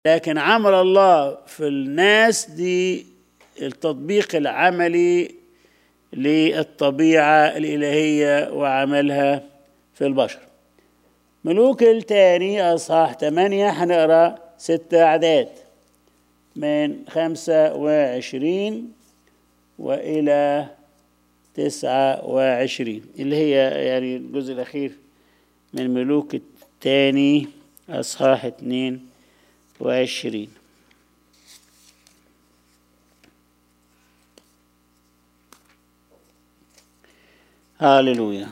لكن عمل الله في الناس دي التطبيق العملي للطبيعة الإلهية وعملها في البشر ملوك التاني أصحاح ثمانية هنقرأ ستة أعداد من خمسة وعشرين وإلى تسعة وعشرين اللي هي يعني الجزء الأخير من ملوك الثاني أصحاح اتنين وعشرين هاللويا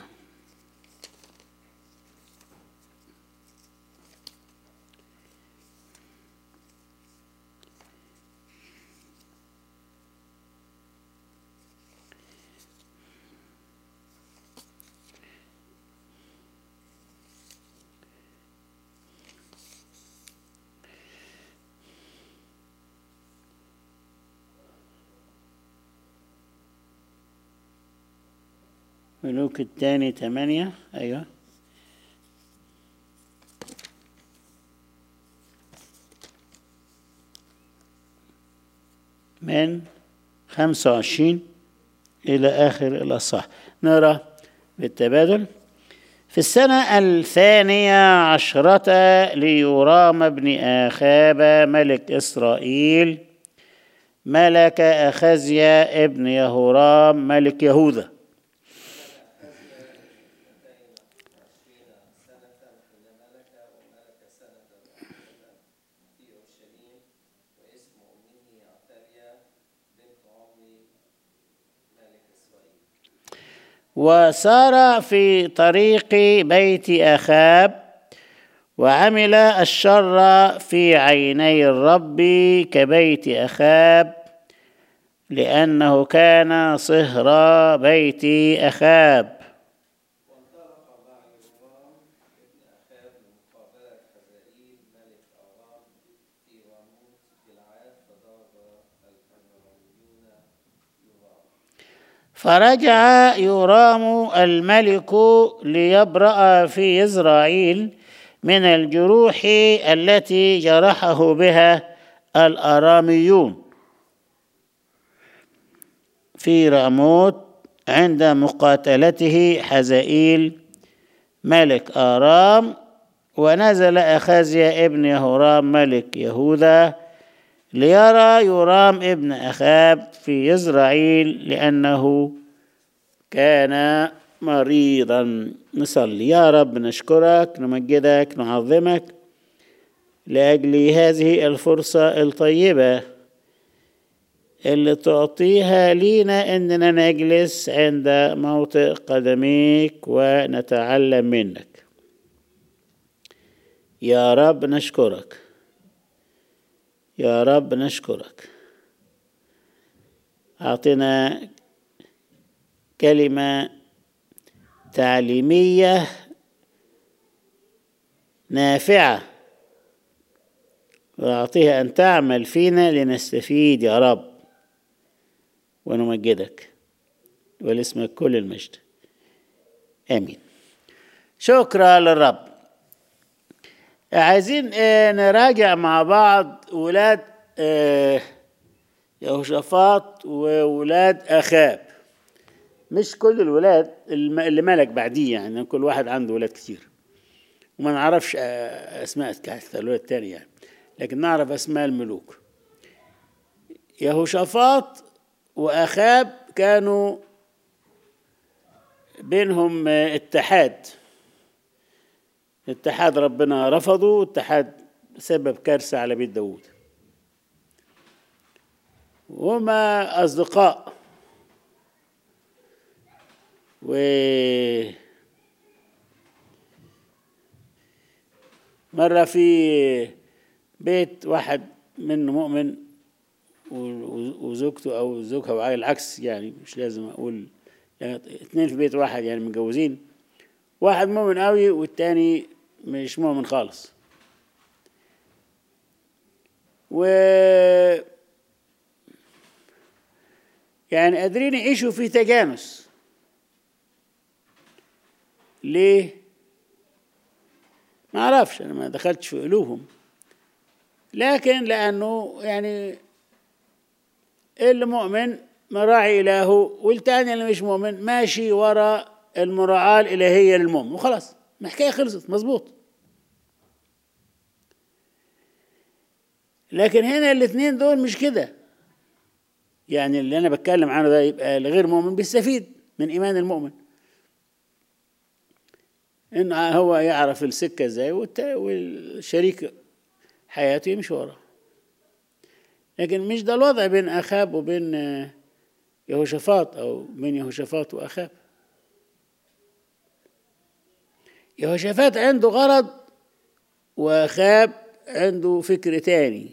ملوك الثاني ثمانية أيوة من خمسة وعشرين إلى آخر الأصح نرى بالتبادل في السنة الثانية عشرة ليرام بن آخاب ملك إسرائيل ملك أخزيا ابن يهورام ملك يهوذا وسار في طريق بيت اخاب وعمل الشر في عيني الرب كبيت اخاب لانه كان صهر بيت اخاب فرجع يرام الملك ليبرأ في إسرائيل من الجروح التي جرحه بها الأراميون في راموت عند مقاتلته حزائيل ملك آرام ونزل أخازيا ابن يهورام ملك يهوذا ليرى يرام ابن أخاب في إسرائيل لأنه كان مريضا نصلي يا رب نشكرك نمجدك نعظمك لأجل هذه الفرصة الطيبة اللي تعطيها لينا إننا نجلس عند موطئ قدميك ونتعلم منك يا رب نشكرك يا رب نشكرك أعطنا كلمة تعليمية نافعة وأعطيها أن تعمل فينا لنستفيد يا رب ونمجدك ولاسمك كل المجد آمين شكرا للرب عايزين نراجع مع بعض ولاد يهوشافاط وولاد أخاب مش كل الولاد اللي ملك بعديه يعني كل واحد عنده ولاد كتير وما نعرفش أسماء الولاد التانية يعني لكن نعرف أسماء الملوك يهوشافاط وأخاب كانوا بينهم اتحاد اتحاد ربنا رفضه اتحاد سبب كارثة على بيت داود وهما أصدقاء و مرة في بيت واحد منه مؤمن وزوجته أو زوجها وعلى العكس يعني مش لازم أقول يعني اتنين في بيت واحد يعني متجوزين واحد مؤمن قوي والتاني مش مؤمن خالص و يعني قادرين يعيشوا في تجانس ليه ما اعرفش انا ما دخلتش في قلوبهم لكن لأنه يعني اللي مؤمن مراعي إلهه والتاني اللي مش مؤمن ماشي ورا المراعاة الإلهية للمؤمن وخلاص الحكاية خلصت مظبوط لكن هنا الاثنين دول مش كده يعني اللي أنا بتكلم عنه ده يبقى الغير مؤمن بيستفيد من إيمان المؤمن إن هو يعرف السكة إزاي والشريك حياته يمشي وراه لكن مش ده الوضع بين أخاب وبين يهوشافاط أو بين يهوشافاط وأخاب يهوشافاط عنده غرض وأخاب عنده فكر تاني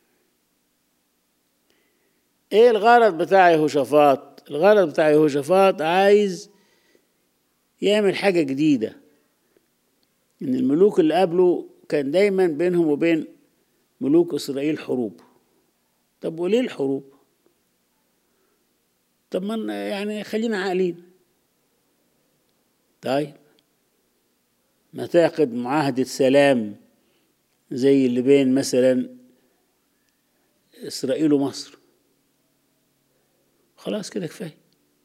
ايه الغرض بتاع يهوشافاط الغرض بتاع يهوشافاط عايز يعمل حاجة جديدة ان الملوك اللي قبله كان دايما بينهم وبين ملوك اسرائيل حروب طب وليه الحروب طب ما يعني خلينا عاقلين طيب ما تعقد معاهدة سلام زي اللي بين مثلا إسرائيل ومصر خلاص كده كفاية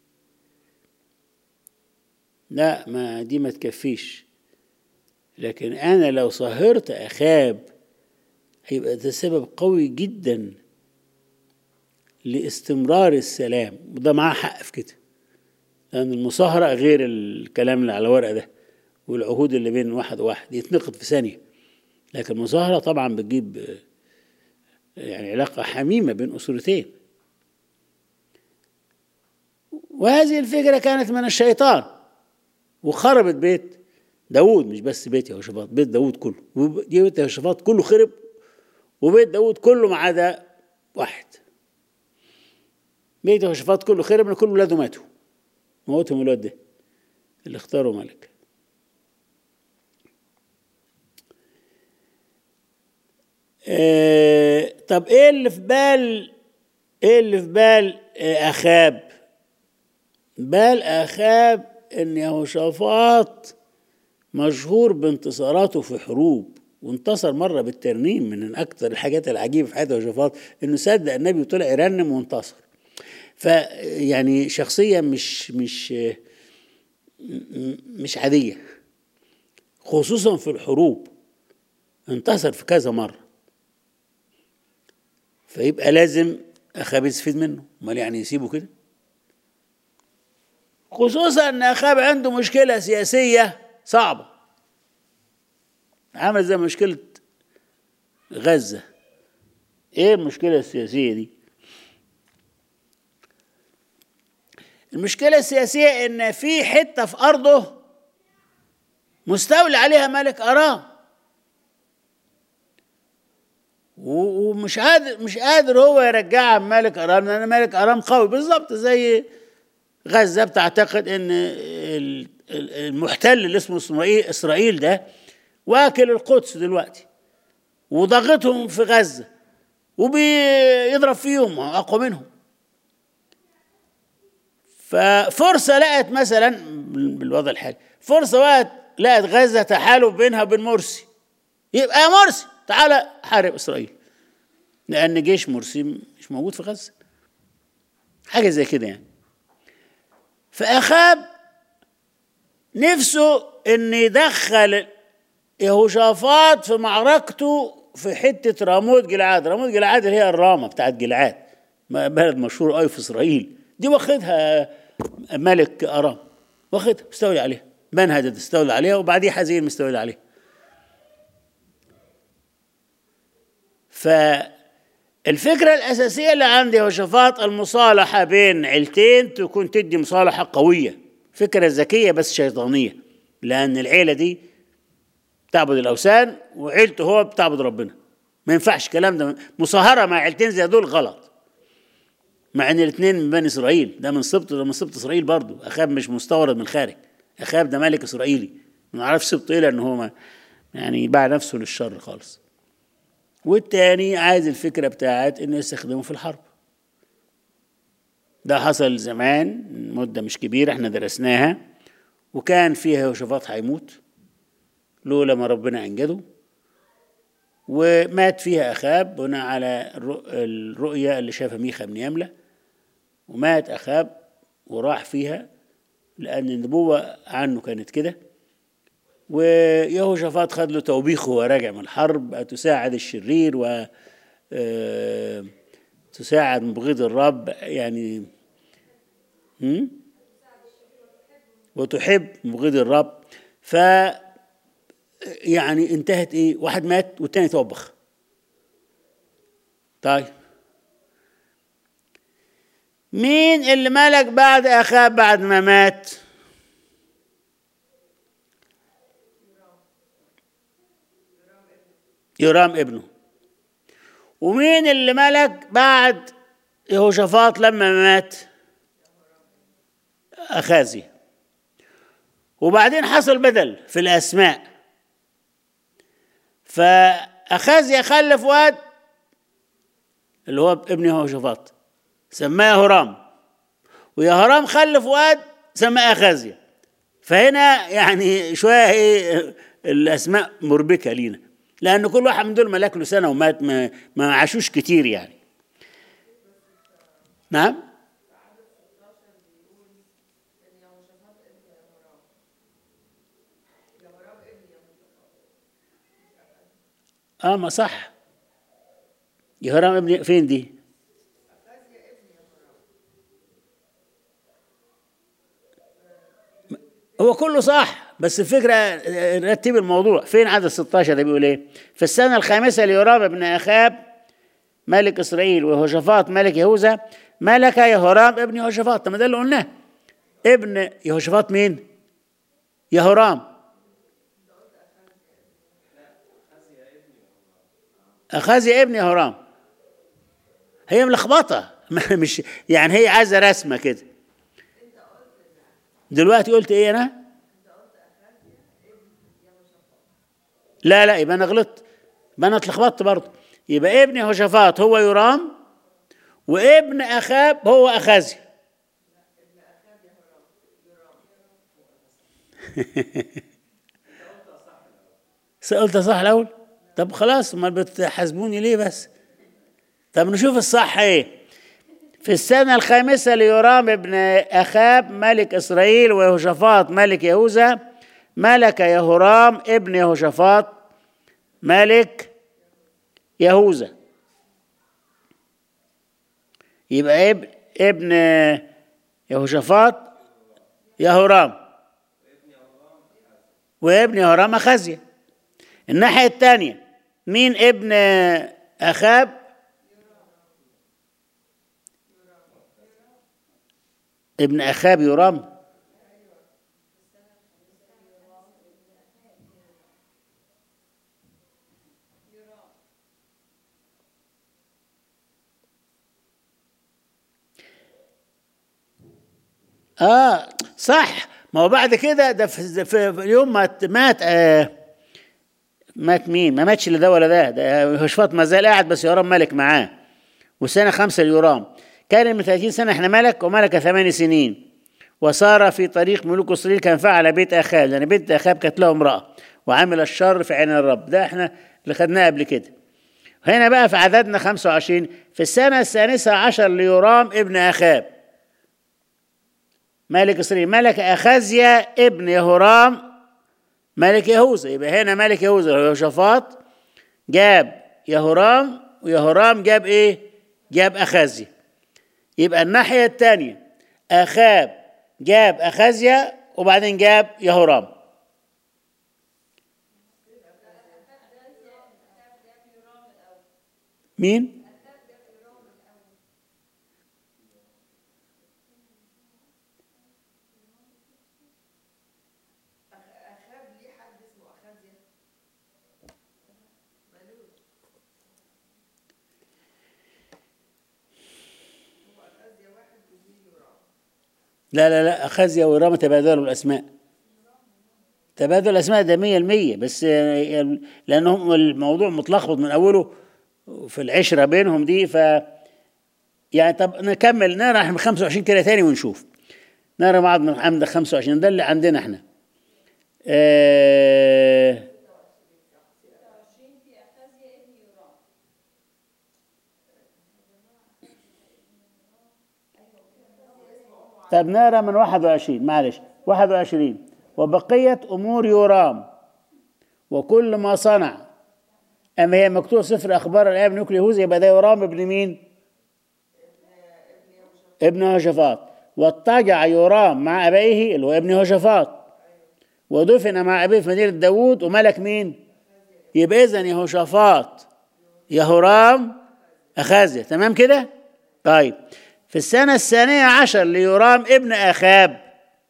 لا ما دي ما تكفيش لكن أنا لو صهرت أخاب هيبقى ده سبب قوي جدا لاستمرار السلام وده معاه حق في كده لأن المصاهرة غير الكلام اللي على ورقة ده والعهود اللي بين واحد وواحد يتنقض في ثانية لكن المصاهرة طبعا بتجيب يعني علاقة حميمة بين أسرتين وهذه الفكرة كانت من الشيطان وخربت بيت داود مش بس بيت يهوشافاط بيت داود كله بيت يهوشافاط كله خرب وبيت داود كله ما عدا واحد بيت يهوشافاط كله خرب من كل ولاده ماتوا موتهم الواد ده اللي اختاروا ملك آه طب ايه اللي في بال ايه اللي في بال آه اخاب بال اخاب ان يهوشافاط مشهور بانتصاراته في حروب وانتصر مرة بالترنيم من أكثر الحاجات العجيبة في حياة يهوشافاط إنه صدق النبي وطلع يرنم وانتصر فيعني شخصية مش مش مش عادية خصوصا في الحروب انتصر في كذا مرة فيبقى لازم أخاب يستفيد منه امال يعني يسيبه كده خصوصا ان اخاب عنده مشكله سياسيه صعبه عامل زي مشكله غزه ايه المشكله السياسيه دي المشكله السياسيه ان في حته في ارضه مستولي عليها ملك ارام ومش قادر مش قادر هو يرجعها ملك ارام لان ملك ارام قوي بالظبط زي غزة بتعتقد ان المحتل اللي اسمه اسرائيل ده واكل القدس دلوقتي وضغطهم في غزة وبيضرب فيهم اقوى منهم ففرصة لقت مثلا بالوضع الحالي فرصة وقت لقت غزة تحالف بينها وبين مرسي يبقى يا مرسي تعالى حارب اسرائيل لان جيش مرسي مش موجود في غزة حاجة زي كده يعني فأخاب نفسه ان يدخل يهوشافاط في معركته في حتة راموت جلعاد راموت جلعاد اللي هي الرامة بتاعت جلعاد بلد مشهور قوي في إسرائيل دي واخدها ملك أرام واخدها مستولي عليها منهدد استولى عليها وبعديه حزين مستولي عليها فالفكرة الأساسية اللي عند يهوشافاط المصالحة بين عيلتين تكون تدي مصالحة قوية فكرة ذكية بس شيطانية لأن العيلة دي تعبد الأوثان وعيلته هو بتعبد ربنا ما ينفعش الكلام ده مصاهرة مع عيلتين زي دول غلط مع ان الاثنين من بني اسرائيل ده من سبط ده من سبط اسرائيل برضه اخاب مش مستورد من الخارج اخاب ده ملك اسرائيلي ما نعرفش سبطه ايه لان هو ما يعني باع نفسه للشر خالص والتاني عايز الفكرة بتاعت انه يستخدمه في الحرب ده حصل زمان مدة مش كبيرة احنا درسناها وكان فيها يهوشافاط هيموت لولا ما ربنا انجده ومات فيها أخاب بناء على الرؤ- الرؤيا اللي شافها ميخا بن يملة ومات أخاب وراح فيها لأن النبوة عنه كانت كده ويهوشافاط خد له توبيخه وهو راجع من الحرب تساعد الشرير و آه، تساعد مبغض الرب يعني هم؟ وتحب مبغض الرب ف يعني انتهت ايه واحد مات والتاني توبخ طيب مين اللي ملك بعد اخاب بعد ما مات يرام ابنه ومين اللي ملك بعد يهوشافاط لما مات أخازي وبعدين حصل بدل في الأسماء فأخازي خلف واد اللي هو ابن يهوشافاط سماه هرام ويهرام خلف واد سماه أخازيا فهنا يعني شوية ايه الأسماء مربكة لينا لأن كل واحد من دول ملك له سنة ومات ما, ما عاشوش كتير يعني نعم اه ما صح يهرام ابن فين دي هو كله صح بس الفكرة آه، رتب الموضوع فين عدد 16 ده بيقول ايه في السنة الخامسة ليرام بن أخاب ملك إسرائيل ويهوشافاط ملك يهوذا ملك يهورام ابن يهوشافاط طب ما ده اللي قلناه ابن يهوشافاط مين؟ يهورام أخازي ابن يهورام هي ملخبطة مش يعني هي عايزة رسمة كده دلوقتي قلت ايه انا؟ لا لا يبقى انا غلطت يبقى انا اتلخبطت برضه يبقى ابن يهوشافاط هو يرام وابن اخاب هو اخازي قلت صح الاول طب خلاص ما بتحاسبوني ليه بس طب نشوف الصح ايه في السنة الخامسة ليرام ابن أخاب ملك إسرائيل ويهوشافاط ملك يهوذا ملك يهورام ابن يهوشافاط ملك يهوذا يبقى ابن ابن يهوشافاط يهورام وابن يهورام أخزيا الناحية الثانية مين ابن أخاب ابن أخاب يرام اه صح ما هو بعد كده ده في, في في يوم ما مات آه مات مين؟ ما ماتش لا ده ولا ده ده يهوشافاط ما زال قاعد بس يورام ملك معاه وسنه خمسه ليورام كان من 30 سنه احنا ملك وملك ثمان سنين وصار في طريق ملوك اسرائيل كان فعل بيت اخاب لان بيت اخاب كانت له امراه وعمل الشر في عين الرب ده احنا اللي خدناه قبل كده هنا بقى في عددنا 25 في السنه السادسه عشر ليورام ابن اخاب ملك اسرائيل ملك اخازيا ابن يهورام ملك يهوذا يبقى هنا ملك يهوذا يهوشافاط جاب يهورام ويهورام جاب ايه؟ جاب اخازيا يبقى الناحيه الثانيه اخاب جاب اخازيا وبعدين جاب يهورام مين؟ لا لا لا أخازيا ويرام تبادلوا الأسماء تبادل الأسماء ده مية المية بس لأنهم الموضوع متلخبط من أوله في العشرة بينهم دي ف يعني طب نكمل نقرا احنا 25 كده تاني ونشوف نقرا بعض من عمد 25 ده اللي عندنا احنا آه طب نقرا من 21 معلش 21 وبقية أمور يورام وكل ما صنع أما هي مكتوب سفر أخبار الآب نوكل يهوذا يبقى ده يورام ابن مين؟ ابن هوشفاط واضطجع يورام مع أبيه اللي هو ابن هوشفاط ودفن مع أبيه في مدينة داوود وملك مين؟ يبقى إذا يهوشافاط يهورام أخازيا تمام كده؟ طيب في السنة الثانية عشر ليورام ابن أخاب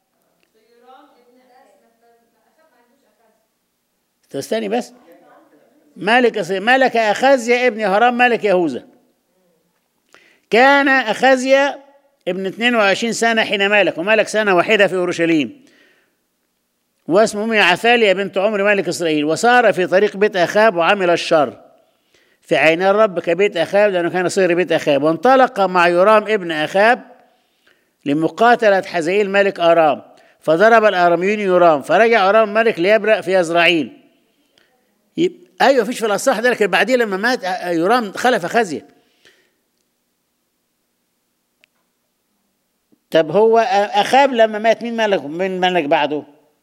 تستني بس ملك ملك أخازيا ابن يهورام ملك يهوذا كان أخازيا ابن 22 سنة حين ملك وملك سنة واحدة في أورشليم واسمه أمي عثاليا بنت عمر ملك إسرائيل وسار في طريق بيت أخاب وعمل الشر في عين الرب كبيت أخاب لأنه كان صير بيت أخاب وانطلق مع يرام ابن أخاب لمقاتلة حزائيل ملك أرام فضرب الأراميين يرام فرجع أرام الملك ليبرأ في يزرعيل يب... أيوة فيش في الأصح ده لكن بعدين لما مات يرام خلف خزية طب هو أخاب لما مات مين ملك مين ملك بعده؟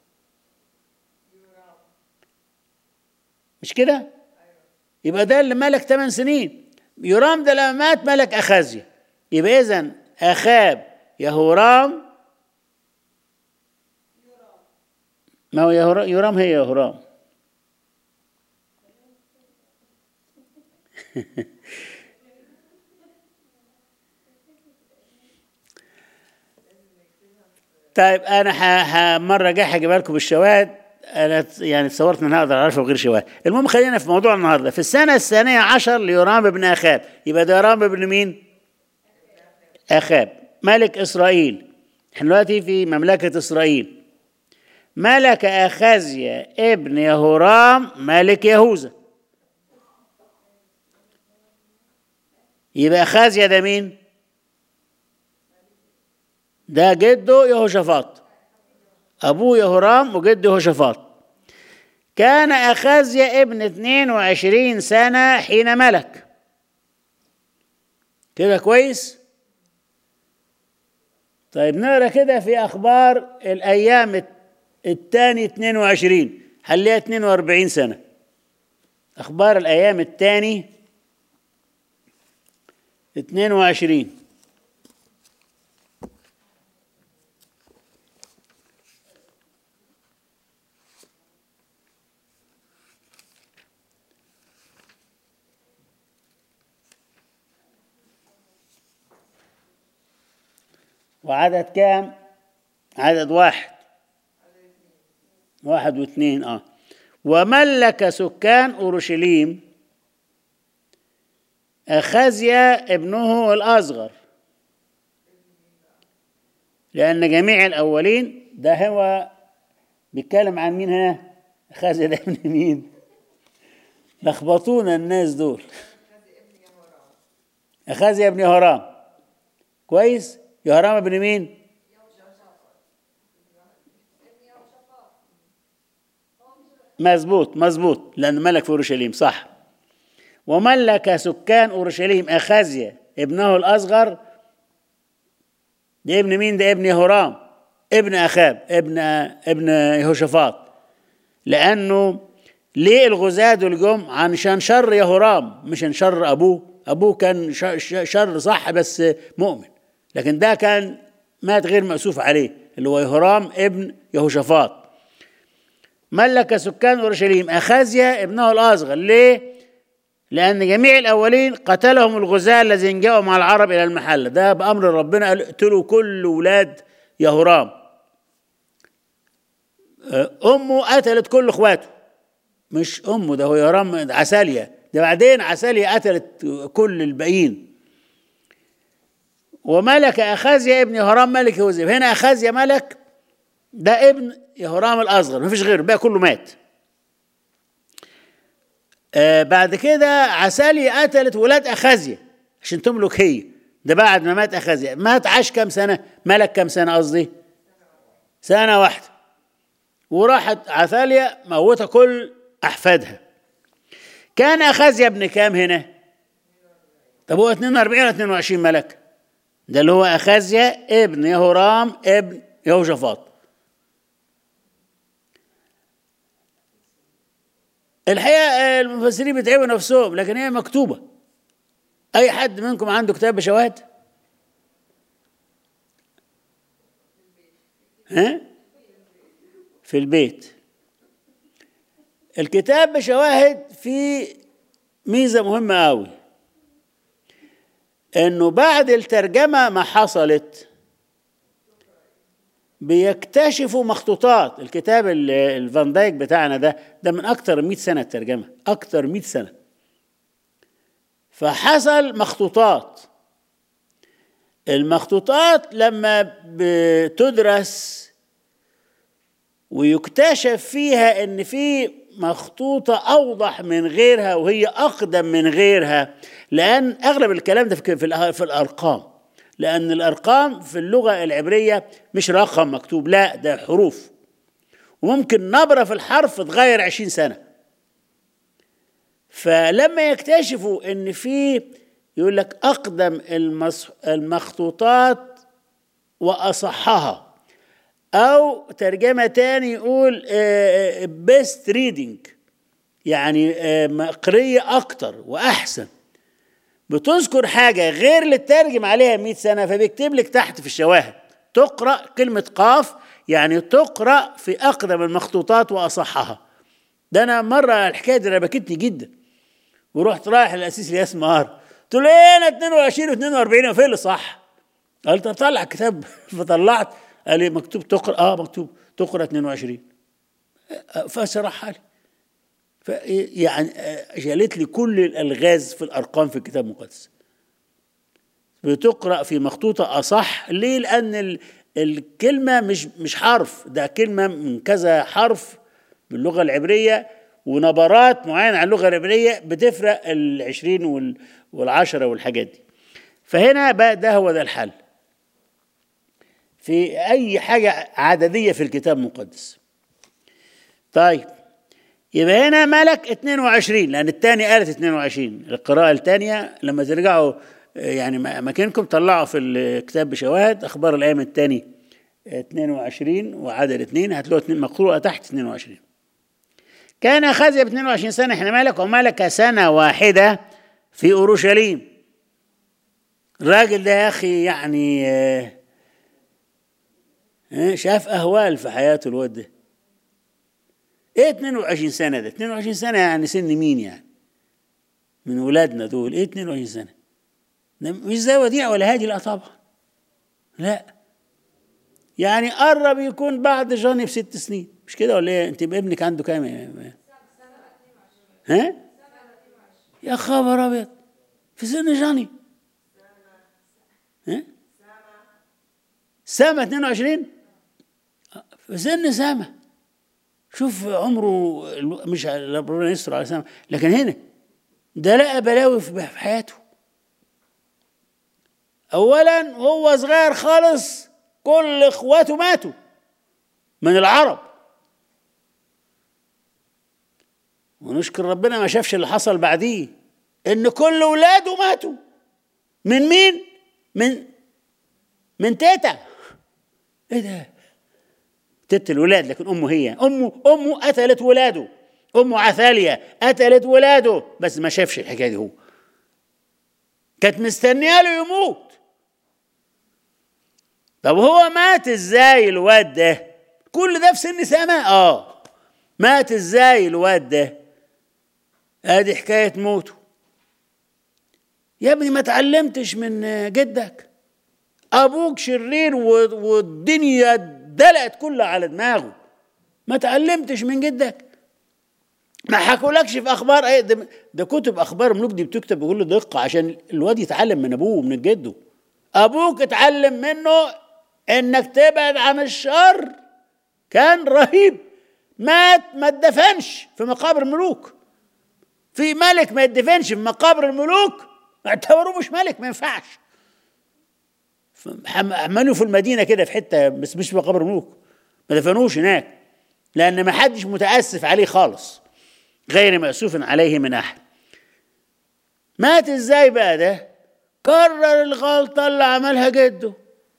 مش كده؟ يبقى ده اللي ملك ثمان سنين يرام ده لما مات ملك أخازيا يبقى إذا أخاب يهورام ما هو يهورام, يرام هي يهورام طيب انا ح... ح... مره جاي هجيبها لكم بالشواهد انا يعني تصورت ان هقدر اعرفه غير شواهد المهم خلينا في موضوع النهارده في السنه الثانيه عشر ليرام بن اخاب يبقى ده يرام بن مين اخاب ملك اسرائيل احنا دلوقتي في مملكه اسرائيل ملك اخازيا ابن يهورام ملك يهوذا يبقى اخازيا ده مين ده جده يهوشافاط أبوه يهورام وجده يهوشافاط كان أخازيا ابن 22 سنة حين ملك كده كويس طيب نقرا كده في أخبار الأيام الثاني 22 خليها 42 سنة أخبار الأيام الثاني 22 وعدد كام عدد واحد واحد واثنين اه وملك سكان اورشليم اخازيا ابنه الاصغر لان جميع الاولين ده هو بيتكلم عن مين هنا اخازيا ده ابن مين لخبطونا الناس دول اخازيا ابن هرام كويس يهرام ابن مين؟ مظبوط مظبوط لأنه ملك في أورشليم صح وملك سكان أورشليم أخازيا ابنه الأصغر ده ابن مين ده ابن يهورام ابن أخاب ابن ابن يهوشافاط لأنه ليه الغزاة دول جم عشان شر يهورام مش عن شر أبوه أبوه كان شر صح بس مؤمن لكن ده كان مات غير مأسوف عليه اللي هو يهرام ابن يهوشافاط ملك سكان اورشليم اخازيا ابنه الاصغر ليه؟ لان جميع الاولين قتلهم الغزاة الذين جاءوا مع العرب الى المحله ده بامر ربنا قال اقتلوا كل اولاد يهرام امه قتلت كل اخواته مش امه ده هو يهرام عساليا ده بعدين عساليا قتلت كل الباقيين وملك أخازيا ابن يهرام ملك يهوذا هنا أخازيا ملك ده ابن يهرام الأصغر مفيش غيره بقى كله مات آه بعد كده عسالي قتلت ولاد أخازيا عشان تملك هي ده بعد ما مات أخازيا مات عاش كام سنة ملك كام سنة قصدي سنة واحدة وراحت عثاليا موتة كل أحفادها كان أخازيا ابن كام هنا طب هو 42 ولا 22 ملك ده اللي هو أخازيا ابن يهورام ابن يهوشافاط الحقيقة المفسرين بيتعبوا نفسهم لكن هي مكتوبة أي حد منكم عنده كتاب بشواهد؟ ها؟ في البيت الكتاب بشواهد فيه ميزة مهمة أوي إنه بعد الترجمة ما حصلت بيكتشفوا مخطوطات الكتاب ال- الفان دايك بتاعنا ده ده من أكتر من 100 سنة ترجمة أكتر 100 سنة فحصل مخطوطات المخطوطات لما بتدرس ويكتشف فيها ان في مخطوطة أوضح من غيرها وهي أقدم من غيرها لأن أغلب الكلام ده في في الأ- في الأرقام لأن الأرقام في اللغة العبرية مش رقم مكتوب لا ده حروف وممكن نبرة في الحرف تغير عشرين سنة فلما يكتشفوا ان في يقول لك اقدم المص- المخطوطات واصحها او ترجمه تاني يقول بيست ريدنج يعني آه، قريه اكتر واحسن بتذكر حاجه غير اللي اترجم عليها 100 سنه فبيكتب لك تحت في الشواهد تقرا كلمه قاف يعني تقرا في اقدم المخطوطات واصحها ده انا مره الحكايه دي ربكتني جدا ورحت رايح للاسيس الياس مهار قلت له ايه انا 22 و42 وفين اللي صح؟ قال طب طلع الكتاب فطلعت قال لي مكتوب تقرا اه مكتوب تقرا 22 فشرحها لي ف يعني آه، شالت لي كل الالغاز في الارقام في الكتاب المقدس بتقرا في مخطوطه اصح ليه لان ال- الكلمه مش مش حرف ده كلمه من كذا حرف باللغه العبريه ونبرات معينه على اللغه العبريه بتفرق العشرين وال- والعشرة والحاجات دي فهنا بقى ده هو ده الحل في اي حاجه عدديه في الكتاب المقدس طيب يبقى هنا ملك 22 لان الثاني قالت 22 القراءه الثانيه لما ترجعوا آه، يعني م- مكانكم طلعوا في الكتاب بشواهد اخبار الايام الثاني 22 وعدد اثنين هتلاقوا اتنين مقروءه تحت 22 كان خزي ب 22 سنه حين ملك وملك سنه واحده في اورشليم الراجل ده يا اخي يعني آه، آه، شاف اهوال في حياته الواد ده ايه 22 سنه ده 22 سنه يعني سن مين يعني من ولادنا دول ايه 22 سنه ده مش زي وديع ولا هادي لا طبعا لا يعني قرب يكون بعد جوني بست سنين مش كده ولا ايه انت ابنك عنده كام يا- ها يا خبر ابيض في سن جوني ها سامة 22 في سن سامة شوف عمره الو- مش ربنا يستر على سامة لكن هنا ده لقى بلاوي في في حياته اولا وهو صغير خالص كل اخواته ماتوا من العرب ونشكر ربنا ما شافش اللي حصل بعديه ان كل ولاده ماتوا من مين من من تيتا ايه ده تيتا الولاد لكن امه هي امه امه قتلت ولاده امه عثاليا قتلت ولاده بس ما شافش الحكايه دي هو كانت مستنيه له يموت طب هو مات ازاي الواد ده كل ده في سن سنه اه مات ازاي الواد ده ادي حكايه موته يا ابني ما اتعلمتش من جدك ابوك شرير و- والدنيا دلقت كلها على دماغه ما اتعلمتش من جدك ما حكولكش في اخبار ايه ده, ده كتب اخبار ملوك دي بتكتب بكل دقه عشان الواد يتعلم من ابوه ومن جده ابوك اتعلم منه انك تبعد عن الشر كان رهيب مات ما اتدفنش في مقابر الملوك في ملك ما يدفنش في مقابر الملوك اعتبروه مش ملك ما ينفعش فحم- عملوا في المدينه كده في حته بس مش في مقابر الملوك ما دفنوش هناك لان ما حدش متاسف عليه خالص غير مأسوف عليه من احد مات ازاي بقى ده كرر الغلطة اللي عملها جده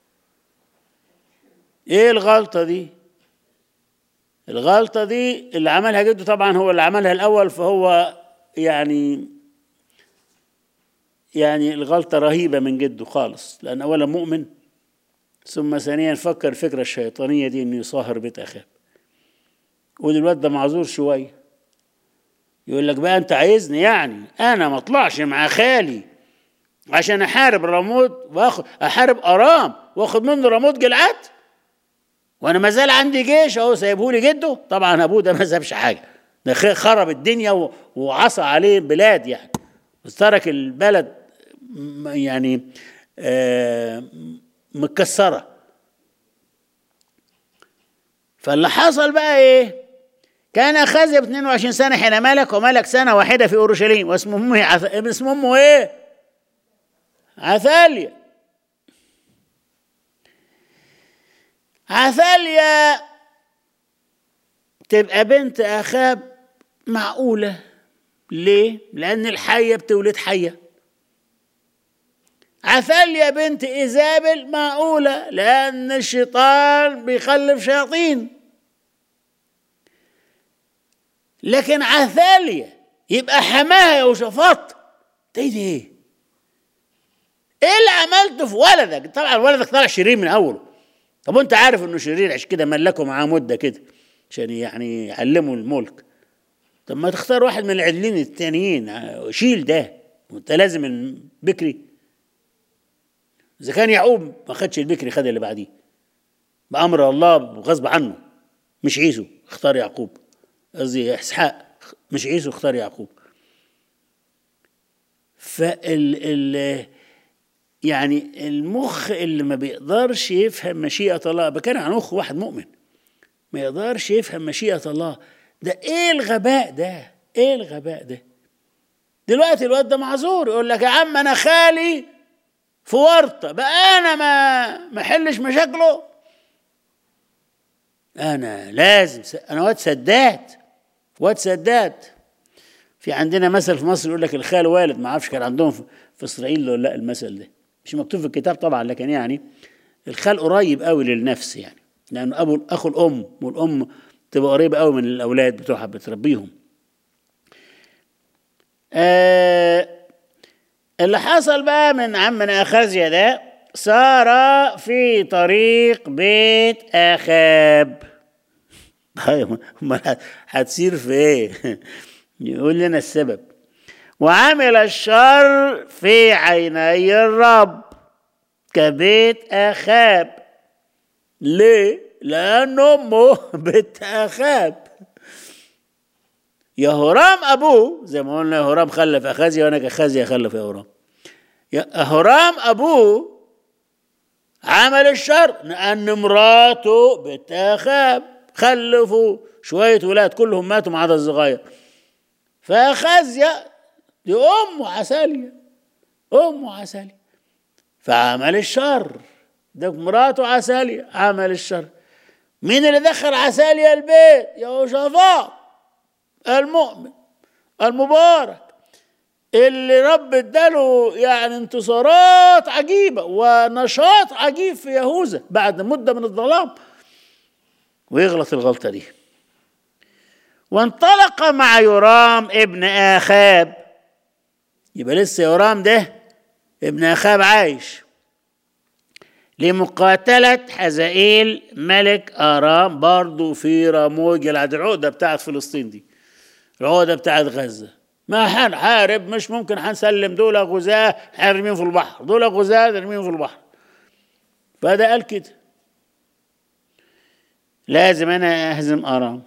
ايه الغلطة دي الغلطة دي اللي عملها جده طبعا هو اللي عملها الأول فهو يعني يعني الغلطة رهيبة من جده خالص لأن أولا مؤمن ثم ثانيا فكر الفكرة الشيطانية دي إنه يصاهر بيت أخاه والواد ده معذور شوية يقول لك بقى أنت عايزني يعني أنا ما أطلعش مع خالي عشان أحارب رموت وآخد أحارب أرام وآخد منه رموت جلعاد وأنا ما زال عندي جيش أهو سايبهولي جده طبعا أبوه ده ما سابش حاجة ده خرب الدنيا وعصى عليه بلاد يعني بس ترك البلد يعني آه متكسرة فاللي حصل بقى ايه كان أخازيا ب 22 سنة حين ملك وملك سنة واحدة في أورشليم واسمه أمه عث... اسمه أمه إيه؟ عثاليا عثاليا تبقى بنت أخاب معقولة ليه؟ لأن الحية بتولد حية عثاليا بنت إيزابل معقولة لأن الشيطان بيخلف شياطين لكن عثاليا يبقى حماها يا وشفاط ايه ده ايه؟ ايه اللي عملته في ولدك؟ طبعا ولدك طلع شرير من اوله طب وانت عارف انه شرير عشان كده ملكوا معاه مده كده عشان يعني يعلموا الملك طب ما تختار واحد من العدلين التانيين شيل ده وانت لازم البكري اذا كان يعقوب ما خدش البكري خد اللي بعديه بامر الله وغصب عنه مش عيسو اختار يعقوب قصدي اسحاق مش عيسو اختار يعقوب فال ال يعني المخ اللي ما بيقدرش يفهم مشيئة الله بكان عن مخ واحد مؤمن ما يقدرش يفهم مشيئة الله ده ايه الغباء ده ايه الغباء ده دلوقتي الواد ده معذور يقول لك يا عم انا خالي في ورطة بقى انا ما ما احلش مشاكله انا لازم س... انا واد سداد واد سداد في عندنا مثل في مصر يقول لك الخال والد ما اعرفش كان عندهم في, في اسرائيل ولا لا المثل ده مش مكتوب في الكتاب طبعا لكن يعني الخال قريب قوي للنفس يعني لانه ابو اخو الام والام تبقى قريبه قوي من الاولاد بتوعها بتربيهم آه اللي حصل بقى من عمنا اخازيا ده سار في طريق بيت اخاب امال هتسير في ايه يقول لنا السبب وعمل الشر في عيني الرب كبيت اخاب ليه لان امه بنت اخاب يهورام ابوه زي ما قلنا يهورام خلف اخازيا وانا اخازيا خلف يهورام يهورام ابوه عمل الشر لان مراته بنت اخاب خلفوا شويه ولاد كلهم ماتوا ما عدا الصغير فاخازيا دي امه عساليه امه عساليه فعمل الشر ده مراته عساليه عمل الشر مين اللي دخل عساليه البيت يهوشافاط المؤمن المبارك اللي رب اداله يعني انتصارات عجيبه ونشاط عجيب في يهوذا بعد مده من الظلام ويغلط الغلطه دي وانطلق مع يرام ابن اخاب يبقى لسه يرام ده ابن اخاب عايش لمقاتلة حزائيل ملك آرام برضو في راموج العقدة بتاعت فلسطين دي العقدة بتاعت غزة ما هنحارب مش ممكن هنسلم دول غزاة هنرميهم في البحر دول غزاة نرميهم في البحر فده قال كده لازم انا اهزم ارام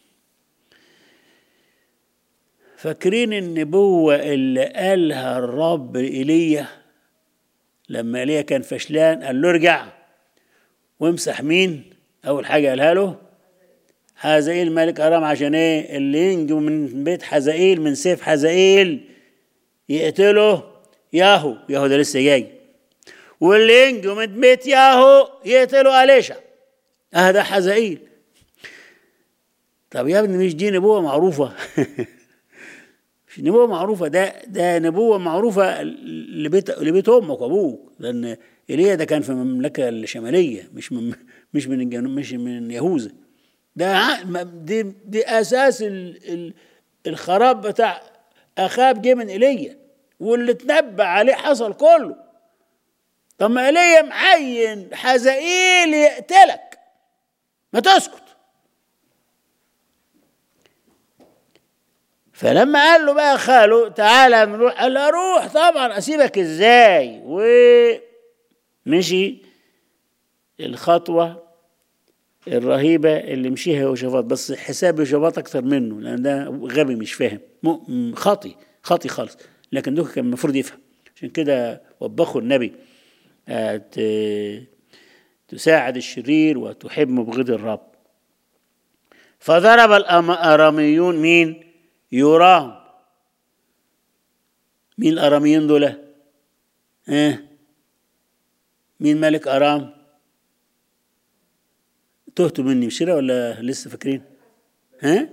فاكرين النبوة اللي قالها الرب ايليا لما ايليا كان فشلان قال له ارجع وامسح مين اول حاجة قالها له حزائيل ملك ارام عشان ايه اللي ينجو من بيت حزائيل من سيف حزائيل يقتله ياهو ياهو ده لسه جاي واللي ينجو من بيت ياهو يقتله اليشع هذا حزائيل طب يا ابني مش دي نبوة معروفة مش نبوة معروفة ده ده نبوة معروفة لبيت لبيت أمك وأبوك لأن إيليا ده كان في المملكة الشمالية مش من مش من الجنوب مش من يهوذا ده دي دي أساس ال ال الخراب بتاع أخاب جه من إيليا واللي اتنبأ عليه حصل كله طب ما ايليا معين حزائيل يقتلك ما تسكت فلما قال له بقى خاله تعالى نروح قال له اروح طبعا اسيبك ازاي ومشي الخطوه الرهيبه اللي مشيها يوشافاط بس حساب يوشافاط اكتر منه لان ده غبي مش فاهم خاطي خاطي خالص لكن دوك كان المفروض يفهم عشان كده وبخوا النبي تساعد الشرير وتحب مبغض الرب فضرب الأراميون مين يورام مين الأراميين دول اه مين ملك أرام تهتوا مني مشيرة ولا لسه فاكرين ها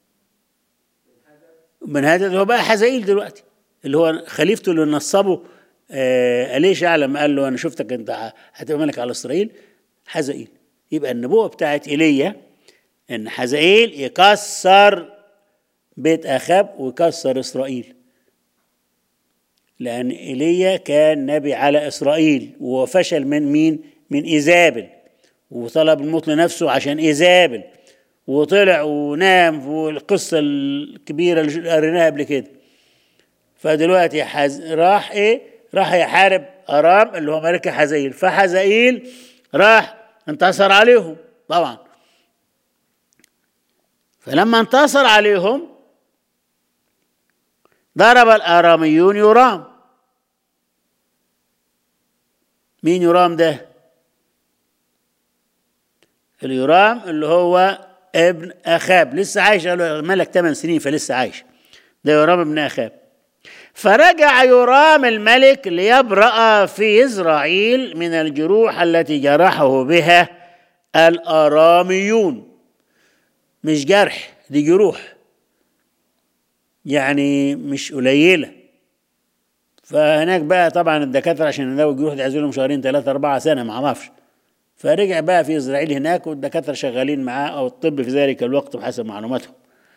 من هذا هو بقى حزائيل دلوقتي اللي هو خليفته اللي نصبه آه ليش اعلم قال له انا شفتك انت هتبقى ملك على اسرائيل حزائيل يبقى النبوه بتاعت ايليا ان حزائيل يكسر بيت اخاب ويكسر اسرائيل لان ايليا كان نبي على اسرائيل وفشل من مين من ايزابل وطلب الموت لنفسه عشان ايزابل وطلع ونام والقصه الكبيره اللي قريناها قبل كده فدلوقتي حز... راح ايه راح يحارب ارام اللي هو ملك حزائيل فحزائيل راح انتصر عليهم طبعا فلما انتصر عليهم ضرب الاراميون يرام مين يرام ده اليرام اللي هو ابن اخاب لسه عايش ملك 8 سنين فلسه عايش ده يرام ابن اخاب فرجع يرام الملك ليبرأ في إسرائيل من الجروح التي جرحه بها الآراميون مش جرح دي جروح يعني مش قليلة فهناك بقى طبعا الدكاترة عشان يداوي الجروح دي لهم شهرين ثلاثة أربعة سنة ما اعرفش فرجع بقى في إسرائيل هناك والدكاترة شغالين معاه أو الطب في ذلك الوقت بحسب معلوماتهم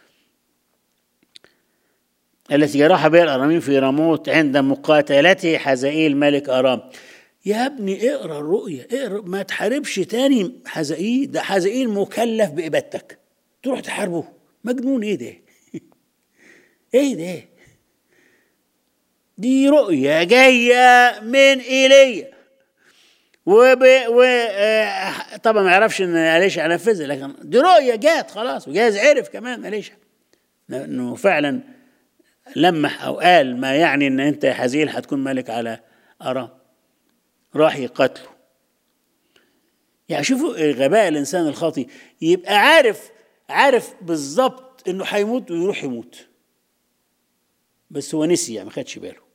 التي جرح بها الأرامين في راموت عند مقاتلته حزائيل ملك أرام يا ابني اقرا الرؤية اقرا ما تحاربش تاني حزائيل ده حزائيل مكلف بإبادتك تروح تحاربه مجنون ايه ده ايه ده دي رؤية جاية من إيليا وب... و طبعا ما يعرفش ان اليشا نفذها لكن دي رؤيه جات خلاص وجايز عرف كمان اليشا انه فعلا لمح او قال ما يعني ان انت يا حزيل هتكون ملك على ارام راح يقتله يعني شوفوا غباء الانسان الخاطي يبقى عارف عارف بالظبط انه هيموت ويروح يموت بس هو نسي يعني ما خدش باله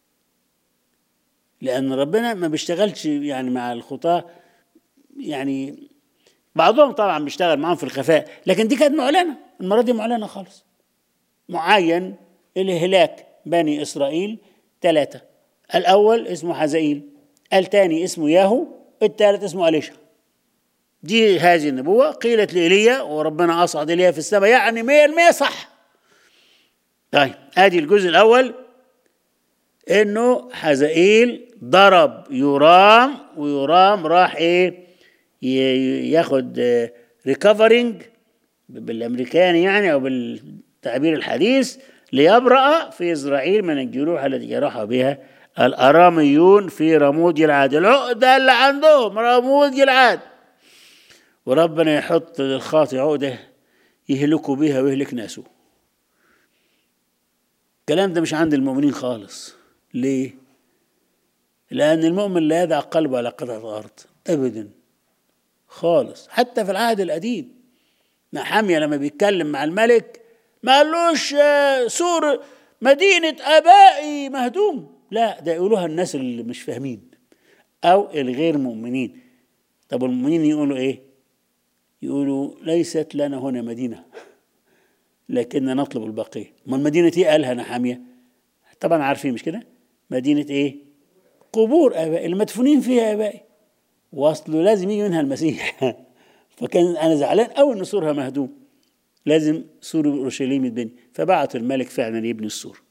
لان ربنا ما بيشتغلش يعني مع الخطاه يعني بعضهم طبعا بيشتغل معاهم في الخفاء لكن دي كانت معلنه المره دي معلنه خالص معين لهلاك بني إسرائيل ثلاثة الأول اسمه حزائيل الثاني اسمه ياهو الثالث اسمه أليشا دي هذه النبوة قيلت لإيليا وربنا أصعد إليها في السماء يعني مية المية صح طيب ادي الجزء الأول إنه حزائيل ضرب يورام ويورام راح إيه ياخد ريكفرنج بالامريكاني يعني او بالتعبير الحديث ليبرأ في إسرائيل من الجروح التي جرح بها الأراميون في رمود جلعاد العقدة اللي عندهم رمود جلعاد وربنا يحط للخاطئ عقدة يهلكوا بها ويهلك ناسه الكلام ده مش عند المؤمنين خالص ليه؟ لأن المؤمن لا يدع قلبه على قطعة الأرض أبدا خالص حتى في العهد القديم نحامية لما بيتكلم مع الملك ما قالوش سور مدينة آبائي مهدوم لا ده يقولوها الناس اللي مش فاهمين أو الغير مؤمنين طب المؤمنين يقولوا إيه؟ يقولوا ليست لنا هنا مدينة لكننا نطلب البقيه ما المدينه ايه قالها نحاميه طبعا عارفين مش كده مدينه ايه قبور ابائي المدفونين فيها ابائي واصله لازم يجي منها المسيح فكان انا زعلان قوي ان سورها مهدوم لازم سور اورشليم يتبني فبعت الملك فعلا يبني السور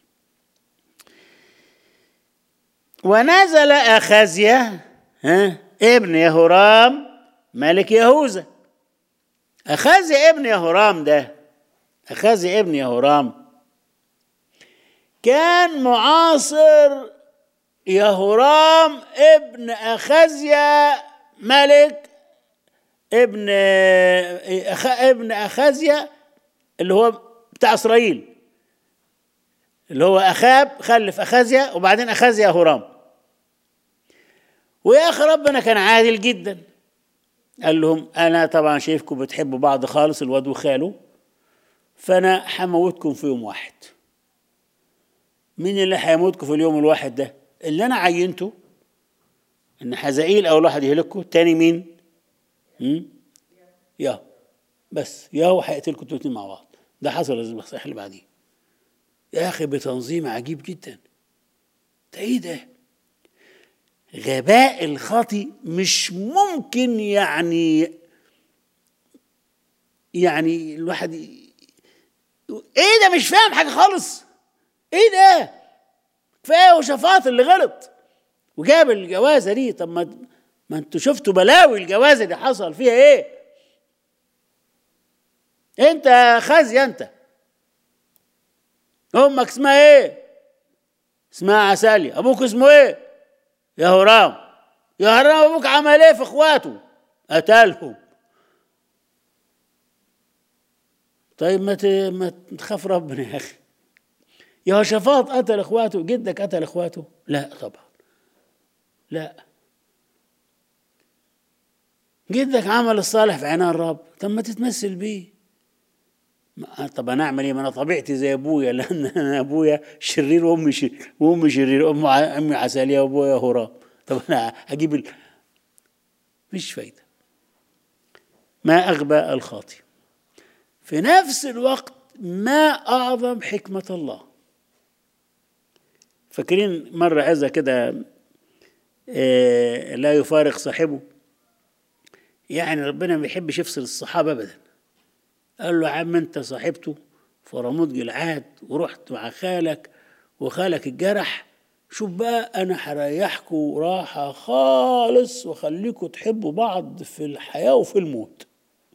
ونزل اخازيا ها ابن يهورام ملك يهوذا اخازيا ابن يهورام ده اخازيا ابن يهورام كان معاصر يهورام ابن اخازيا ملك ابن أخ... ابن اخازيا اللي هو بتاع اسرائيل اللي هو اخاب خلف اخازيا وبعدين اخازيا هورام ويا اخي ربنا كان عادل جدا قال لهم انا طبعا شايفكم بتحبوا بعض خالص الواد وخاله فانا هموتكم في يوم واحد مين اللي هيموتكم في اليوم الواحد ده اللي انا عينته ان حزائيل اول واحد يهلككم تاني مين مم؟ يا بس يا هو هيقتلكم انتوا الاتنين مع بعض ده حصل الصحيح اللي بعديه يا اخي بتنظيم عجيب جدا ده ايه ده غباء الخاطي مش ممكن يعني يعني الواحد ي... ايه ده مش فاهم حاجه خالص ايه ده كفايه وشفاط اللي غلط وجاب الجوازه دي طب ما ما انتوا شفتوا بلاوي الجوازه دي حصل فيها ايه انت خازي انت امك اسمها ايه اسمها عسالية ابوك اسمه ايه يا هرام يا هرام ابوك عمل ايه في اخواته قتلهم طيب ما ما تخاف ربنا يا اخي يا شفاط قتل اخواته جدك قتل اخواته لا طبعا لا جدك عمل الصالح في عينين الرب طب ما تتمثل بيه طب انا اعمل ايه ما انا طبيعتي زي ابويا لان انا ابويا شرير وامي شرير وامي شرير ام امي عسليه وابويا هرام طب انا هجيب ال... مش فايده ما اغبى الخاطي في نفس الوقت ما اعظم حكمه الله فاكرين مره عزه كده لا يفارق صاحبه يعني ربنا ما بيحبش يفصل الصحابه ابدا قال له يا عم انت صاحبته في رموت جلعاد ورحت مع خالك وخالك الجرح شوف بقى انا هريحكم راحه خالص واخليكم تحبوا بعض في الحياه وفي الموت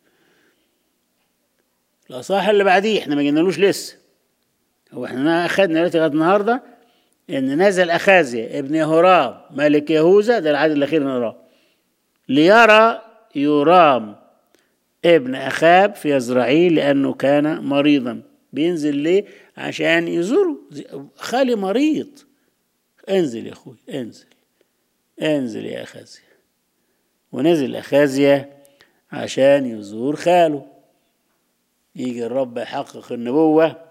الاصحاح اللي بعديه احنا ما جينالوش لسه هو احنا اخدنا لغايه النهارده ان نزل اخازيا ابن يهورام ملك يهوذا ده العدد الاخير نقراه ليرى يرام ابن أخاب في يزرعيل لأنه كان مريضا بينزل ليه عشان يزوره خالي مريض انزل يا أخوي انزل انزل يا أخازيا ونزل أخازيا عشان يزور خاله يجي الرب يحقق النبوة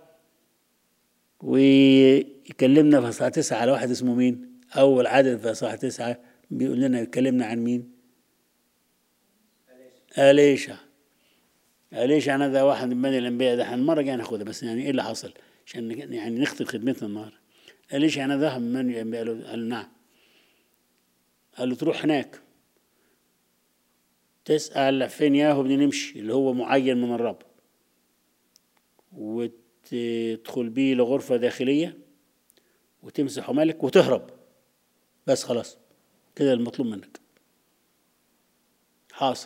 ويكلمنا في إصحاح تسعة على واحد اسمه مين؟ أول عدد في إصحاح تسعة بيقول لنا يكلمنا عن مين؟ أليشع أليشع أنا ده واحد من بني الأنبياء ده المرة جاي ناخدها بس يعني إيه اللي حصل؟ عشان يعني نختم خدمتنا النهارده أليشع أنا ده من بني الأنبياء قال له نعم قال له تروح هناك تسأل فين ياهو بدنا نمشي اللي هو معين من الرب وتدخل بيه لغرفة داخلية وتمسحه ملك وتهرب بس خلاص كده المطلوب منك حاصل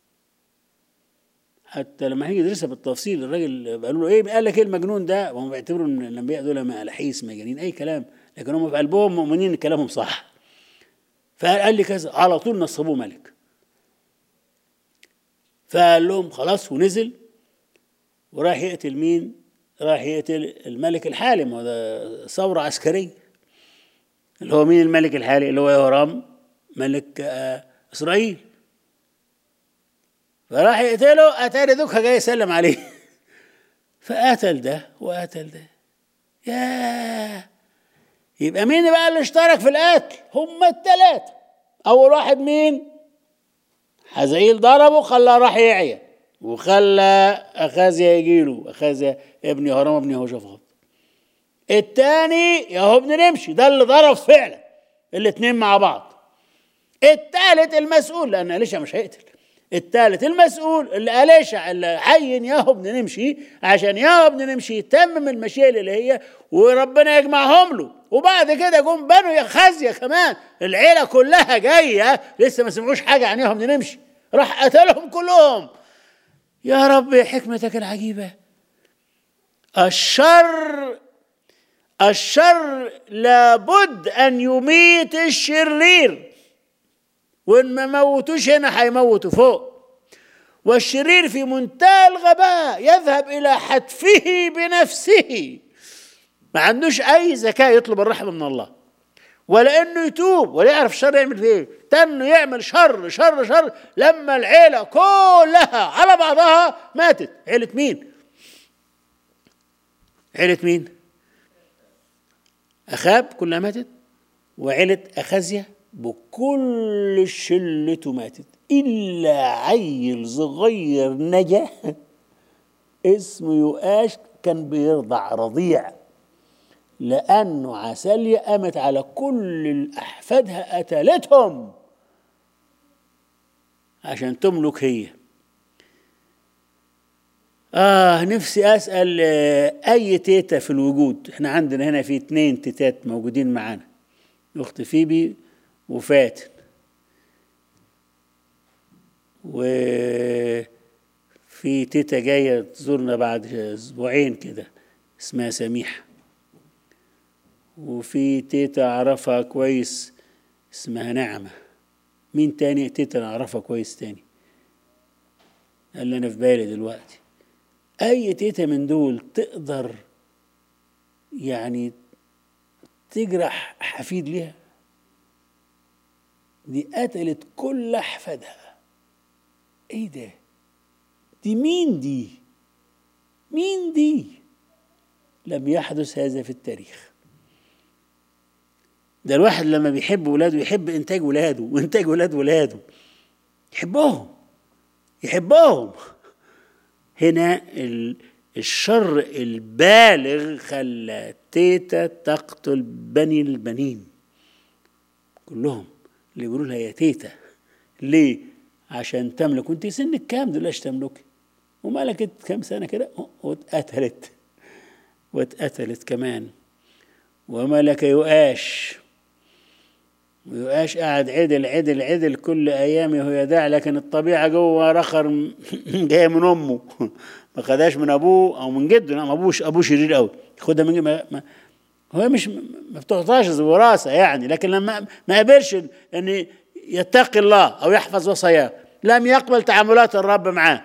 حتى لما هيجي يدرسها بالتفصيل الراجل قالوا له ايه قال لك ايه المجنون ده وهم بيعتبروا ان الانبياء دول ملاحيس مجانين اي كلام لكن هم في قلبهم مؤمنين ان كلامهم صح فقال لي كذا على طول نصبوه ملك فقال لهم خلاص ونزل وراح يقتل مين؟ راح يقتل الملك الحالي ما ده ثورة عسكرية اللي هو مين الملك الحالي اللي هو يهورام ملك آه إسرائيل فراح يقتله أتاري دوكها جاي يسلم عليه فقتل ده وقتل ده ياه يبقى مين بقى اللي اشترك في القتل؟ هما التلاتة أول واحد مين؟ حزائيل ضربه خلاه راح يعيا وخلى أخازيا يجيله أخازيا ابن يهرم ابن يهوشافاط التاني يا ابن نمشي ده اللي ضرب فعلا الاتنين مع بعض التالت المسؤول لأن أليشع مش هيقتل التالت المسؤول اللي أليشع اللي عين يا ابن نمشي عشان يا ابن نمشي يتمم المشيئة اللي هي وربنا يجمعهم له وبعد كده جم بنوا يا خزية كمان العيلة كلها جاية لسه ما سمعوش حاجة عن يا ابن نمشي راح قتلهم كلهم يا رب حكمتك العجيبة الشر الشر لابد أن يميت الشرير وإن ما موتوش هنا هيموتوا فوق والشرير في منتهى الغباء يذهب إلى حتفه بنفسه ما عندوش أي ذكاء يطلب الرحمة من الله ولا إنه يتوب ولا يعرف الشر يعمل فيه إيه تنه يعمل شر شر شر لما العيلة كلها على بعضها ماتت عيلة مين؟ عيلة مين؟ أخاب كلها ماتت وعيلة أخازيا بكل شلته ماتت إلا عيل صغير نجا اسمه يؤاش كان بيرضع رضيع لأنه عسالية قامت على كل أحفادها قتلتهم عشان تملك هي آه نفسي أسأل أي تيتا في الوجود إحنا عندنا هنا في اتنين تيتات موجودين معانا أخت فيبي وفاتن وفي تيتا جاية تزورنا بعد أسبوعين كده اسمها سميحة وفي تيتا أعرفها كويس اسمها نعمة مين تاني تيتا أعرفها كويس تاني اللي أنا في بالي دلوقتي أي تيتا من دول تقدر يعني تجرح حفيد ليها دي قتلت كل أحفادها إيه ده؟ دي مين دي؟ مين دي؟ لم يحدث هذا في التاريخ ده الواحد لما بيحب ولاده يحب إنتاج ولاده وإنتاج ولاد ولاده يحبهم يحبهم هنا الشر البالغ خلى تيتا تقتل بني البنين كلهم اللي يقولوا لها يا تيتا ليه؟ عشان تملك وانت سنك كام دلوقتي تملكي وملكت كام سنه كده واتقتلت واتقتلت كمان وملك يؤاش ويؤاش قاعد عدل عدل عدل كل ايامه وهو يدع لكن الطبيعه جوه رخر جايه من امه ما خدهاش من ابوه او من جده ما ابوش ابوه شرير قوي خدها من ما, ما هو مش ما بتعطاش وراثه يعني لكن لما ما قبلش ان يتقي الله او يحفظ وصاياه لم يقبل تعاملات الرب معاه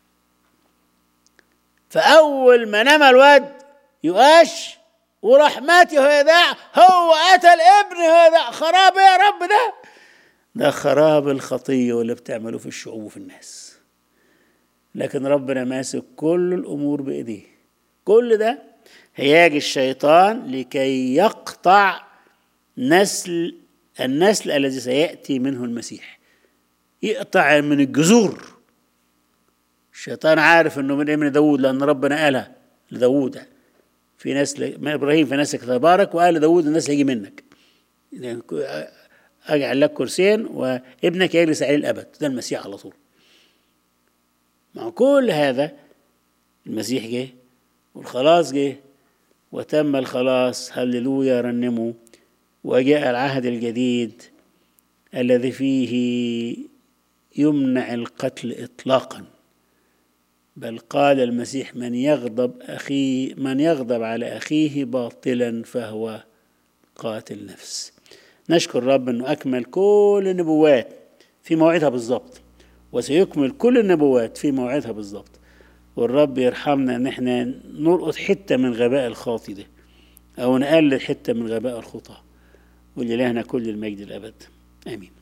فاول ما نام الواد يؤاش وراح مات يهوذا هو قتل ابن يهوذا خراب يا رب ده ده خراب الخطيه واللي بتعمله في الشعوب وفي الناس لكن ربنا ماسك كل الامور بايديه كل ده هياج الشيطان لكي يقطع نسل النسل الذي سياتي منه المسيح يقطع من الجذور الشيطان عارف انه من ابن داود لان ربنا قالها لداود في نسل من ابراهيم في نسلك تبارك وقال لداود الناس هيجي منك يعني اجعل لك كرسيين وابنك يجلس عليه الابد ده المسيح على طول مع كل هذا المسيح جه والخلاص جه وتم الخلاص هللويا رنموا وجاء العهد الجديد الذي فيه يمنع القتل اطلاقا بل قال المسيح من يغضب اخيه من يغضب على اخيه باطلا فهو قاتل نفس نشكر رب انه اكمل كل النبوات في موعدها بالظبط وسيكمل كل النبوات في موعدها بالظبط والرب يرحمنا ان احنا نلقط حته من غباء الخاطي ده او نقلل حته من غباء الخطاه ولإلهنا كل المجد الابد امين